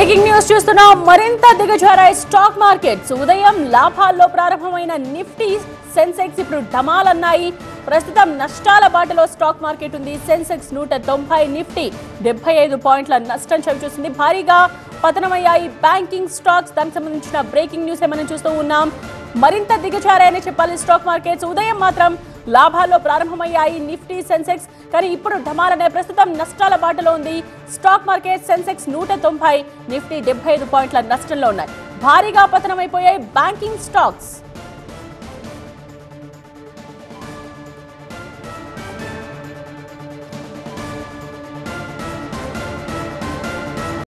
breaking news చూస్తున్నాం మరింత దిగజారాయి stock markets ఉదయం లాభాల్లో ప్రారంభమైన నిఫ్టీ సెన్సెక్స్ ఇప్పుడు ఢమాలన్నాయి ప్రస్తుతం నష్టాల బాటలో స్టాక్ మార్కెట్ ఉంది సెన్సెక్స్ నూట తొంభై నిఫ్టీ డెబ్బై ఐదు పాయింట్ల నష్టం చవిచూసింది భారీగా పతనమయ్యాయి బ్యాంకింగ్ స్టాక్స్ దానికి సంబంధించిన బ్రేకింగ్ న్యూస్ మనం చూస్తూ ఉన్నాం మరింత దిగజారాయని చెప్పాలి స్టాక్ మార్కెట్స్ ఉదయం మాత్రం లాభాల్లో ప్రారంభమయ్యాయి నిఫ్టీ సెన్సెక్స్ కానీ ఇప్పుడు ఢమాలనే ప్రస్తుతం నష్టాల బాటలో ఉంది స్టాక్ మార్కెట్ సెన్సెక్స్ నూట తొంభై నిఫ్టీ డెబ్బై ఐదు పాయింట్ల నష్టంలో ఉన్నాయి భారీగా పతనమైపోయాయి బ్యాంకింగ్ స్టాక్స్